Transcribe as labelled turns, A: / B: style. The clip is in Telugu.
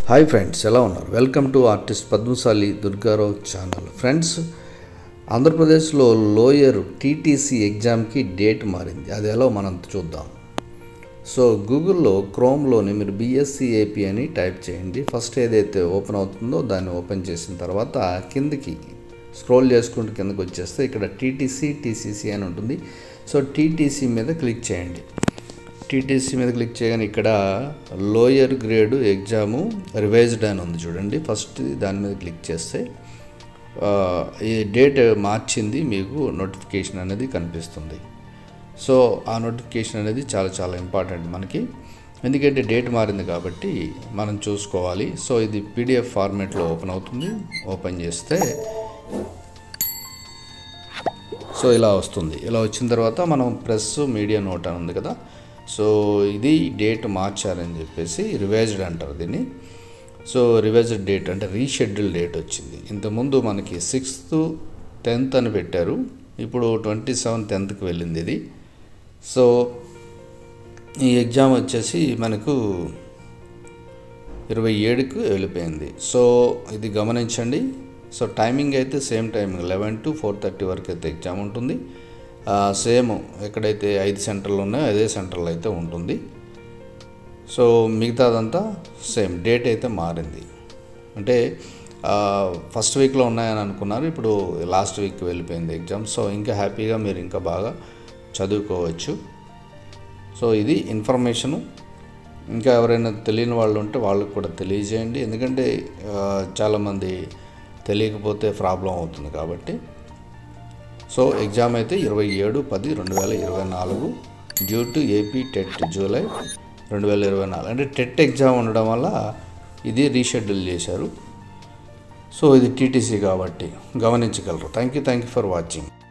A: హాయ్ ఫ్రెండ్స్ ఎలా ఉన్నారు welcome to artist Padmashali Durga Rao channel friends ఆంధ్రప్రదేశ్లో లోయర్ టీటీసీ ఎగ్జామ్కి డేట్ మారింది అది ఎలా మనం చూద్దాం సో గూగుల్లో క్రోమ్లోని మీరు బీఎస్సీ ఏపీ అని టైప్ చేయండి ఫస్ట్ ఏదైతే ఓపెన్ అవుతుందో దాన్ని ఓపెన్ చేసిన తర్వాత కిందకి స్క్రోల్ చేసుకుంటూ కిందకి వచ్చేస్తే ఇక్కడ టీటీసీ టీసీసీ అని ఉంటుంది సో టీటీసీ మీద క్లిక్ చేయండి టీటీసీ మీద క్లిక్ చేయగానే ఇక్కడ లోయర్ గ్రేడ్ ఎగ్జాము రివైజ్డ్ అని ఉంది చూడండి ఫస్ట్ దాని మీద క్లిక్ చేస్తే ఆ, ఈ డేట్ మార్చింది మీకు నోటిఫికేషన్ అనేది కనిపిస్తుంది సో ఆ నోటిఫికేషన్ అనేది చాలా చాలా ఇంపార్టెంట్ మనకి ఎందుకంటే డేట్ మారింది కాబట్టి మనం చూసుకోవాలి సో ఇది పీడిఎఫ్ ఫార్మేట్లో ఓపెన్ అవుతుంది ఓపెన్ చేస్తే సో ఇలా వస్తుంది ఇలా వచ్చిన తర్వాత మనం ప్రెస్ మీడియా నోట్ అని ఉంది కదా సో ఇది డేట్ మార్చారని చెప్పేసి రివైజ్డ్ అంటారు దీన్ని సో రివైజ్డ్ డేట్ అంటే రీషెడ్యూల్ డేట్ వచ్చింది ఇంతకుముందు మనకి సిక్స్త్ టెన్త్ అని పెట్టారు ఇప్పుడు ట్వంటీ సెవెన్ టెన్త్కి వెళ్ళింది ఇది సో ఈ ఎగ్జామ్ వచ్చేసి మనకు ఇరవై ఏడుకు వెళ్ళిపోయింది సో ఇది గమనించండి సో టైమింగ్ అయితే same timing eleven to four thirty వరకు అయితే ఎగ్జామ్ ఉంటుంది సేమ్ ఎక్కడైతే ఐదు సెంటర్లు ఉన్నాయో అదే సెంటర్లో అయితే ఉంటుంది సో మిగతాదంతా సేమ్ డేట్ అయితే మారింది అంటే ఫస్ట్ వీక్లో ఉన్నాయని అనుకున్నారు ఇప్పుడు లాస్ట్ వీక్ వెళ్ళిపోయింది ఎగ్జామ్ సో ఇంకా హ్యాపీగా మీరు ఇంకా బాగా చదువుకోవచ్చు సో ఇది ఇన్ఫర్మేషను ఇంకా ఎవరైనా తెలియని వాళ్ళు ఉంటే వాళ్ళకి కూడా తెలియజేయండి ఎందుకంటే ఆ, చాలామంది తెలియకపోతే ప్రాబ్లం అవుతుంది కాబట్టి సో ఎగ్జామ్ అయితే ఇరవై ఏడు పది రెండు వేల ఇరవై నాలుగు due to AP TET July రెండు వేల ఇరవై నాలుగు అంటే టెట్ ఎగ్జామ్ ఉండడం వల్ల ఇది రీషెడ్యూల్ చేశారు సో ఇది టీటీసీ కాబట్టి గమనించగలరు thank you thank you for watching